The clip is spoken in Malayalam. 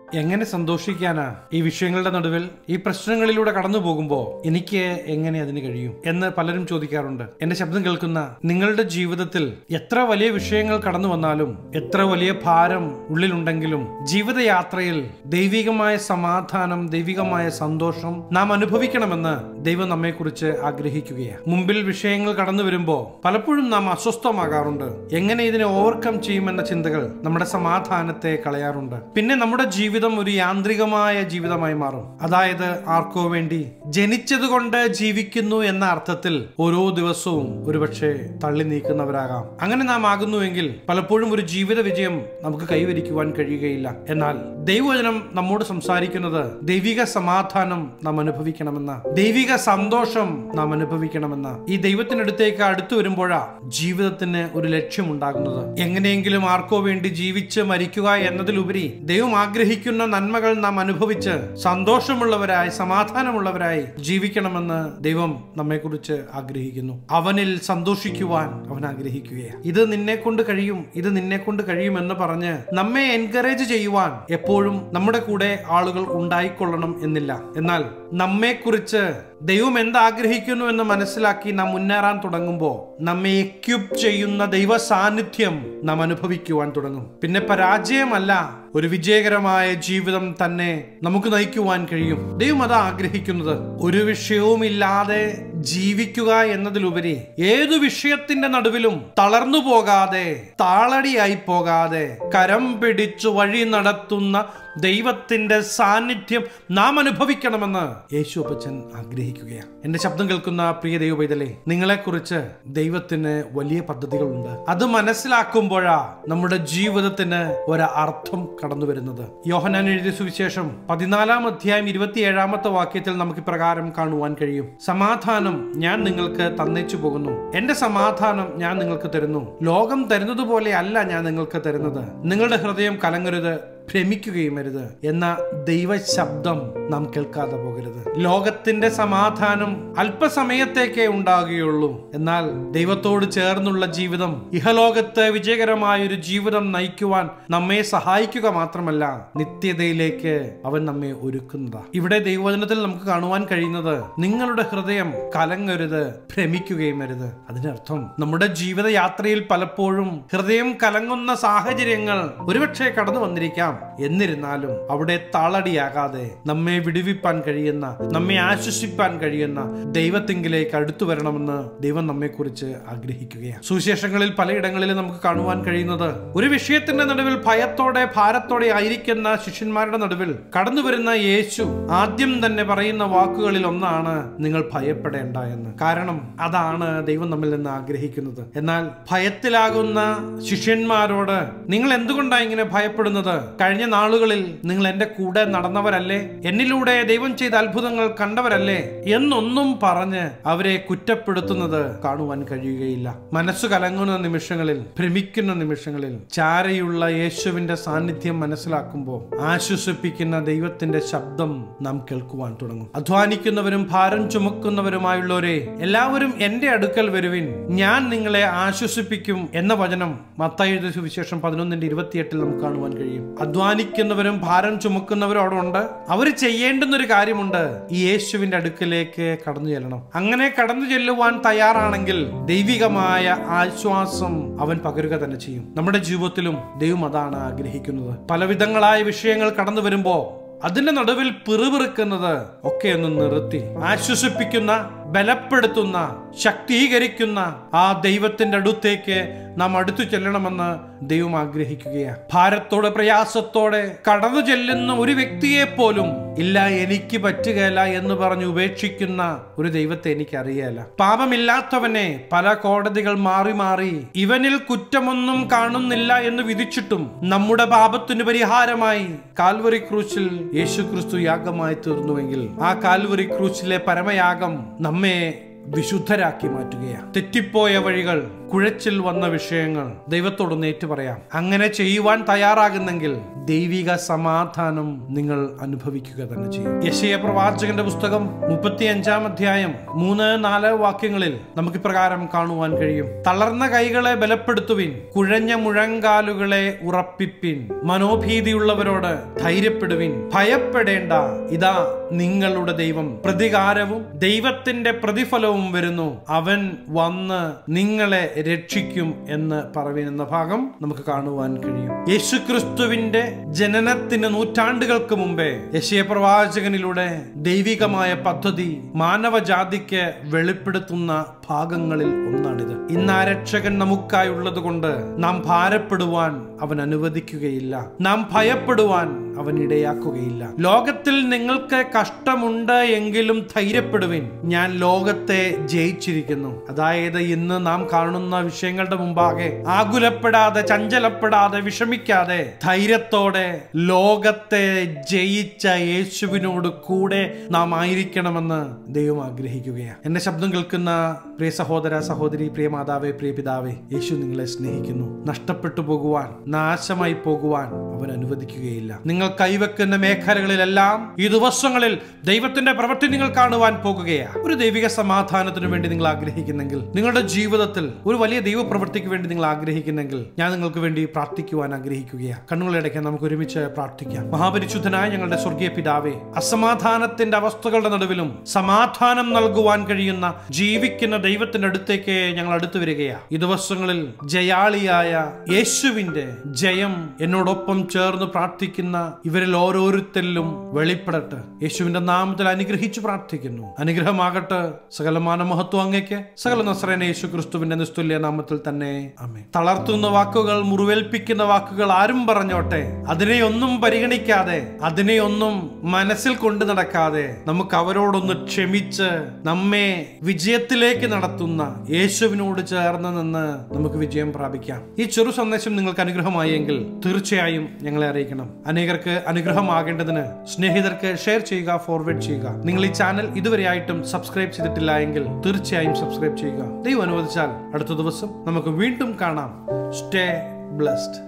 എങ്ങനെ സന്തോഷിക്കാനാ ഈ വിഷയങ്ങളുടെ നടുവിൽ ഈ പ്രശ്നങ്ങളിലൂടെ കടന്നു പോകുമ്പോൾ എനിക്ക് എങ്ങനെ അതിന് കഴിയും എന്ന് പലരും ചോദിക്കാറുണ്ട് എന്റെ ശബ്ദം കേൾക്കുന്ന നിങ്ങളുടെ ജീവിതത്തിൽ എത്ര വലിയ വിഷയങ്ങൾ കടന്നു വന്നാലും എത്ര വലിയ ഭാരം ഉള്ളിലുണ്ടെങ്കിലും ജീവിതയാത്രയിൽ ദൈവികമായ സമാധാനം ദൈവികമായ സന്തോഷം നാം അനുഭവിക്കണമെന്ന് ദൈവം നമ്മെക്കുറിച്ച് ആഗ്രഹിക്കുകയാണ് മുമ്പിൽ വിഷയങ്ങൾ കടന്നു വരുമ്പോൾ പലപ്പോഴും നാം അസ്വസ്ഥമാകാറുണ്ട് എങ്ങനെ ഇതിനെ ഓവർകം ചെയ്യുമെന്ന ചിന്തകൾ നമ്മുടെ സമാധാനത്തെ കളയാറുണ്ട് പിന്നെ നമ്മുടെ ജീവിതം ഒരു യാന്ത്രികമായ ജീവിതമായി മാറും അതായത് ആർക്കോ വേണ്ടി ജനിച്ചതുകൊണ്ട് ജീവിക്കുന്നു എന്ന അർത്ഥത്തിൽ ഓരോ ദിവസവും ഒരുപക്ഷെ തള്ളി നീക്കുന്നവരാകാം അങ്ങനെ നാം ആകുന്നുവെങ്കിൽ പലപ്പോഴും ഒരു ജീവിത വിജയം നമുക്ക് കൈവരിക്കുവാൻ കഴിയുകയില്ല എന്നാൽ ദൈവവചനം നമ്മോട് സംസാരിക്കുന്നത് ദൈവിക സമാധാനം നാം അനുഭവിക്കണമെന്ന ദൈവിക സന്തോഷം നാം അനുഭവിക്കണമെന്ന ഈ ദൈവത്തിനടുത്തേക്ക് അടുത്തു വരുമ്പോഴാ ജീവിതത്തിന് ഒരു ലക്ഷ്യമുണ്ടാകുന്നത് എങ്ങനെയെങ്കിലും ആർക്കോ വേണ്ടി ജീവിച്ച് മരിക്കുക എന്നതിലുപരി ദൈവം ആഗ്രഹിക്കുന്ന നന്മകൾ നാം അനുഭവിച്ച് സന്തോഷമുള്ളവരായി സമാധാനമുള്ളവരായി ജീവിക്കണമെന്ന് ദൈവം നമ്മെക്കുറിച്ച് ആഗ്രഹിക്കുന്നു അവനിൽ സന്തോഷിക്കുവാൻ അവൻ ആഗ്രഹിക്കുകയാണ് ഇത് നിന്നെ കൊണ്ട് കഴിയും ഇത് നിന്നെ കൊണ്ട് കഴിയുമെന്ന് പറഞ്ഞ് നമ്മെ എൻകറേജ് ചെയ്യുവാൻ എപ്പോഴും നമ്മുടെ കൂടെ ആളുകൾ ഉണ്ടായിക്കൊള്ളണം എന്നില്ല എന്നാൽ നമ്മെക്കുറിച്ച് ദൈവം എന്താഗ്രഹിക്കുന്നു എന്ന് മനസ്സിലാക്കി നാം മുന്നേറാൻ തുടങ്ങുമ്പോൾ നമ്മെ എക്യുപ്പ് ചെയ്യുന്ന ദൈവ സാന്നിധ്യം നാം അനുഭവിക്കുവാൻ തുടങ്ങും പിന്നെ പരാജയമല്ല ഒരു വിജയകരമായ ജീവിതം തന്നെ നമുക്ക് നയിക്കുവാൻ കഴിയും ദൈവം അതാ ആഗ്രഹിക്കുന്നത് ഒരു വിഷയവുമില്ലാതെ ജീവിക്കുക എന്നതിലുപരി ഏതു വിഷയത്തിന്റെ നടുവിലും തളർന്നു പോകാതെ താളടിയായി പോകാതെ കരം പിടിച്ചു വഴി നടത്തുന്ന ദൈവത്തിന്റെ സാന്നിധ്യം നാം അനുഭവിക്കണമെന്ന് യേശു അപ്പച്ചൻ ആഗ്രഹിക്കുകയാണ് എന്റെ ശബ്ദം കേൾക്കുന്ന പ്രിയ ദൈവപൈതലേ നിങ്ങളെക്കുറിച്ച് ദൈവത്തിന് വലിയ പദ്ധതികളുണ്ട് അത് മനസ്സിലാക്കുമ്പോഴാ നമ്മുടെ ജീവിതത്തിന് ഒരു അർത്ഥം കടന്നു വരുന്നത് യോഹനാൻ എഴുതിയ സുവിശേഷം പതിനാലാം അധ്യായം ഇരുപത്തിയേഴാമത്തെ വാക്യത്തിൽ നമുക്ക് ഇപ്രകാരം കാണുവാൻ കഴിയും സമാധാനം ഞാൻ നിങ്ങൾക്ക് തന്നേച്ചു പോകുന്നു എന്റെ സമാധാനം ഞാൻ നിങ്ങൾക്ക് തരുന്നു ലോകം തരുന്നത് പോലെ അല്ല ഞാൻ നിങ്ങൾക്ക് തരുന്നത് നിങ്ങളുടെ ഹൃദയം കലങ്ങരുത് ഭ്രമിക്കുകയും അരുത് എന്ന ദൈവ ശബ്ദം നാം കേൾക്കാതെ പോകരുത് ലോകത്തിന്റെ സമാധാനം അല്പസമയത്തേക്കേ ഉണ്ടാകുകയുള്ളൂ എന്നാൽ ദൈവത്തോട് ചേർന്നുള്ള ജീവിതം ഇഹലോകത്ത് വിജയകരമായ ഒരു ജീവിതം നയിക്കുവാൻ നമ്മെ സഹായിക്കുക മാത്രമല്ല നിത്യതയിലേക്ക് അവൻ നമ്മെ ഒരുക്കുന്നതാ ഇവിടെ ദൈവവചനത്തിൽ നമുക്ക് കാണുവാൻ കഴിയുന്നത് നിങ്ങളുടെ ഹൃദയം കലങ്ങരുത് ഭ്രമിക്കുകയും അരുത് അതിനർത്ഥം നമ്മുടെ ജീവിതയാത്രയിൽ പലപ്പോഴും ഹൃദയം കലങ്ങുന്ന സാഹചര്യങ്ങൾ ഒരുപക്ഷെ കടന്നു വന്നിരിക്കാം എന്നിരുന്നാലും അവിടെ താളടിയാകാതെ നമ്മെ വിടുവിപ്പാൻ കഴിയുന്ന നമ്മെ ആശ്വസിപ്പാൻ കഴിയുന്ന ദൈവത്തിങ്കിലേക്ക് അടുത്തു വരണമെന്ന് ദൈവം നമ്മെക്കുറിച്ച് ആഗ്രഹിക്കുകയാണ് സുവിശേഷങ്ങളിൽ പലയിടങ്ങളിലും നമുക്ക് കാണുവാൻ കഴിയുന്നത് ഒരു വിഷയത്തിന്റെ നടുവിൽ ഭയത്തോടെ ഭാരത്തോടെ ആയിരിക്കുന്ന ശിഷ്യന്മാരുടെ നടുവിൽ കടന്നു വരുന്ന യേശു ആദ്യം തന്നെ പറയുന്ന വാക്കുകളിൽ ഒന്നാണ് നിങ്ങൾ ഭയപ്പെടേണ്ട എന്ന് കാരണം അതാണ് ദൈവം നമ്മിൽ നിന്ന് ആഗ്രഹിക്കുന്നത് എന്നാൽ ഭയത്തിലാകുന്ന ശിഷ്യന്മാരോട് നിങ്ങൾ എന്തുകൊണ്ടാണ് ഇങ്ങനെ ഭയപ്പെടുന്നത് കഴിഞ്ഞ നാളുകളിൽ നിങ്ങൾ എന്റെ കൂടെ നടന്നവരല്ലേ എന്നിലൂടെ ദൈവം ചെയ്ത അത്ഭുതങ്ങൾ കണ്ടവരല്ലേ എന്നൊന്നും പറഞ്ഞ് അവരെ കുറ്റപ്പെടുത്തുന്നത് കാണുവാൻ കഴിയുകയില്ല മനസ്സ് കലങ്ങുന്ന നിമിഷങ്ങളിൽ ഭ്രമിക്കുന്ന നിമിഷങ്ങളിൽ ചാരയുള്ള യേശുവിന്റെ സാന്നിധ്യം മനസ്സിലാക്കുമ്പോൾ ആശ്വസിപ്പിക്കുന്ന ദൈവത്തിന്റെ ശബ്ദം നാം കേൾക്കുവാൻ തുടങ്ങും അധ്വാനിക്കുന്നവരും ഭാരം ചുമക്കുന്നവരുമായുള്ളവരെ എല്ലാവരും എന്റെ അടുക്കൽ വരുവിൻ ഞാൻ നിങ്ങളെ ആശ്വസിപ്പിക്കും എന്ന വചനം മത്തായി സുവിശേഷം പതിനൊന്നിന്റെ ഇരുപത്തിയെട്ടിൽ നമുക്ക് കാണുവാൻ കഴിയും അധ്വാനിക്കുന്നവരും ഭാരം ചുമക്കുന്നവരും അവിടെ ഉണ്ട് അവർ ചെയ്യേണ്ടുന്ന ഒരു കാര്യമുണ്ട് ഈ യേശുവിന്റെ അടുക്കലേക്ക് കടന്നു ചെല്ലണം അങ്ങനെ കടന്നു ചെല്ലുവാൻ തയ്യാറാണെങ്കിൽ ദൈവികമായ ആശ്വാസം അവൻ പകരുക തന്നെ ചെയ്യും നമ്മുടെ ജീവിതത്തിലും ദൈവം അതാണ് ആഗ്രഹിക്കുന്നത് പലവിധങ്ങളായ വിഷയങ്ങൾ കടന്നു വരുമ്പോ അതിന്റെ നടുവിൽ പിറുപിറുക്കുന്നത് ഒക്കെ ഒന്ന് നിർത്തി ആശ്വസിപ്പിക്കുന്ന ബലപ്പെടുത്തുന്ന ശക്തീകരിക്കുന്ന ആ ദൈവത്തിന്റെ അടുത്തേക്ക് നാം അടുത്തു ചെല്ലണമെന്ന് ദൈവം ആഗ്രഹിക്കുകയാണ് ഭാരത്തോടെ പ്രയാസത്തോടെ കടന്നു ചെല്ലുന്ന ഒരു വ്യക്തിയെ പോലും ഇല്ല എനിക്ക് പറ്റുകയില്ല എന്ന് പറഞ്ഞ് ഉപേക്ഷിക്കുന്ന ഒരു ദൈവത്തെ എനിക്ക് അറിയല പാപമില്ലാത്തവനെ പല കോടതികൾ മാറി മാറി ഇവനിൽ കുറ്റമൊന്നും കാണുന്നില്ല എന്ന് വിധിച്ചിട്ടും നമ്മുടെ പാപത്തിന് പരിഹാരമായി കാൽവറി ക്രൂശിൽ യേശു ക്രിസ്തു യാഗമായി തീർന്നുവെങ്കിൽ ആ കാൽവറി ക്രൂശിലെ പരമയാഗം നമ്മെ വിശുദ്ധരാക്കി മാറ്റുകയാണ് തെറ്റിപ്പോയ വഴികൾ കുഴച്ചിൽ വന്ന വിഷയങ്ങൾ ദൈവത്തോടൊന്ന് ഏറ്റു പറയാം അങ്ങനെ ചെയ്യുവാൻ തയ്യാറാകുന്നെങ്കിൽ ദൈവിക സമാധാനം നിങ്ങൾ അനുഭവിക്കുക തന്നെ ചെയ്യും യശയ പ്രവാചകന്റെ പുസ്തകം മുപ്പത്തി അഞ്ചാം അധ്യായം മൂന്ന് നാല് വാക്യങ്ങളിൽ നമുക്ക് ഇപ്രകാരം കാണുവാൻ കഴിയും തളർന്ന കൈകളെ ബലപ്പെടുത്തുവിൻ കുഴഞ്ഞ മുഴങ്കാലുകളെ ഉറപ്പിപ്പിൻ മനോഭീതിയുള്ളവരോട് ധൈര്യപ്പെടുവിൻ ഭയപ്പെടേണ്ട ഇതാ നിങ്ങളുടെ ദൈവം പ്രതികാരവും ദൈവത്തിന്റെ പ്രതിഫലവും വരുന്നു അവൻ വന്ന് നിങ്ങളെ രക്ഷിക്കും എന്ന് പറയുന്ന എന്ന ഭാഗം നമുക്ക് കാണുവാൻ കഴിയും യേശുക്രിസ്തുവിന്റെ ജനനത്തിന് നൂറ്റാണ്ടുകൾക്ക് മുമ്പേ യശയ പ്രവാചകനിലൂടെ ദൈവികമായ പദ്ധതി മാനവജാതിക്ക് വെളിപ്പെടുത്തുന്ന ഭാഗങ്ങളിൽ ഒന്നാണിത് ഇന്ന് ആ രക്ഷകൻ നമുക്കായുള്ളത് കൊണ്ട് നാം ഭാരപ്പെടുവാൻ അവൻ അനുവദിക്കുകയില്ല നാം ഭയപ്പെടുവാൻ അവൻ ഇടയാക്കുകയില്ല ലോകത്തിൽ നിങ്ങൾക്ക് കഷ്ടമുണ്ട് എങ്കിലും ധൈര്യപ്പെടുവിൻ ഞാൻ ലോകത്തെ ജയിച്ചിരിക്കുന്നു അതായത് ഇന്ന് നാം കാണുന്ന വിഷയങ്ങളുടെ മുമ്പാകെ ആകുലപ്പെടാതെ ചഞ്ചലപ്പെടാതെ വിഷമിക്കാതെ ധൈര്യത്തോടെ ലോകത്തെ ജയിച്ച യേശുവിനോട് കൂടെ നാം ആയിരിക്കണമെന്ന് ദൈവം ആഗ്രഹിക്കുകയാണ് എന്റെ ശബ്ദം കേൾക്കുന്ന പ്രിയ സഹോദര സഹോദരി പ്രിയ മാതാവേ പ്രിയ പിതാവേ യേശു നിങ്ങളെ സ്നേഹിക്കുന്നു നഷ്ടപ്പെട്ടു പോകുവാൻ നാശമായി പോകുവാൻ അവൻ അനുവദിക്കുകയില്ല നിങ്ങൾ കൈവെക്കുന്ന മേഖലകളിലെല്ലാം ഈ ദിവസങ്ങളിൽ ദൈവത്തിന്റെ പ്രവൃത്തി നിങ്ങൾ കാണുവാൻ പോകുകയാണ് ഒരു ദൈവിക സമാധാനത്തിന് വേണ്ടി നിങ്ങൾ ആഗ്രഹിക്കുന്നെങ്കിൽ നിങ്ങളുടെ ജീവിതത്തിൽ ഒരു വലിയ ദൈവ പ്രവൃത്തിക്ക് വേണ്ടി നിങ്ങൾ ആഗ്രഹിക്കുന്നെങ്കിൽ ഞാൻ നിങ്ങൾക്ക് വേണ്ടി പ്രാർത്ഥിക്കുവാൻ ആഗ്രഹിക്കുകയാണ് കണ്ണുകളടയ്ക്കാൻ നമുക്ക് ഒരുമിച്ച് പ്രാർത്ഥിക്കാം മഹാപരിശുദ്ധനായ ഞങ്ങളുടെ സ്വർഗീയ പിതാവേ അസമാധാനത്തിന്റെ അവസ്ഥകളുടെ നടുവിലും സമാധാനം നൽകുവാൻ കഴിയുന്ന ജീവിക്കുന്ന ദൈവത്തിന്റെ അടുത്തേക്ക് ഞങ്ങൾ അടുത്തു വരികയാണ് ഈ ദിവസങ്ങളിൽ ജയാളിയായ യേശുവിന്റെ ജയം എന്നോടൊപ്പം ചേർന്ന് പ്രാർത്ഥിക്കുന്ന ഇവരിൽ ഓരോരുത്തരിലും വെളിപ്പെടട്ടെ യേശുവിന്റെ നാമത്തിൽ അനുഗ്രഹിച്ചു പ്രാർത്ഥിക്കുന്നു അനുഗ്രഹമാകട്ടെ സകലമാന മഹത്വം അങ്ങയ്ക്ക് സകല നസ്രേന യേശു ക്രിസ്തുവിന്റെ നിസ്തുല്യ നാമത്തിൽ തന്നെ അമേ തളർത്തുന്ന വാക്കുകൾ മുറിവേൽപ്പിക്കുന്ന വാക്കുകൾ ആരും പറഞ്ഞോട്ടെ അതിനെയൊന്നും പരിഗണിക്കാതെ അതിനെയൊന്നും മനസ്സിൽ കൊണ്ടു നടക്കാതെ നമുക്ക് അവരോടൊന്ന് ക്ഷമിച്ച് നമ്മെ വിജയത്തിലേക്ക് നടത്തുന്ന യേശുവിനോട് ചേർന്ന് നിന്ന് നമുക്ക് വിജയം പ്രാപിക്കാം ഈ ചെറു സന്ദേശം നിങ്ങൾക്ക് അനുഗ്രഹമായെങ്കിൽ തീർച്ചയായും ഞങ്ങളെ അറിയിക്കണം അനേകർക്ക് അനുഗ്രഹമാകേണ്ടതിന് സ്നേഹിതർക്ക് ഷെയർ ചെയ്യുക ഫോർവേഡ് ചെയ്യുക നിങ്ങൾ ഈ ചാനൽ ഇതുവരെയായിട്ടും സബ്സ്ക്രൈബ് ചെയ്തിട്ടില്ല എങ്കിൽ തീർച്ചയായും സബ്സ്ക്രൈബ് ചെയ്യുക ദൈവം അനുവദിച്ചാൽ അടുത്ത ദിവസം നമുക്ക് വീണ്ടും കാണാം സ്റ്റേ ബ്ലസ്ഡ്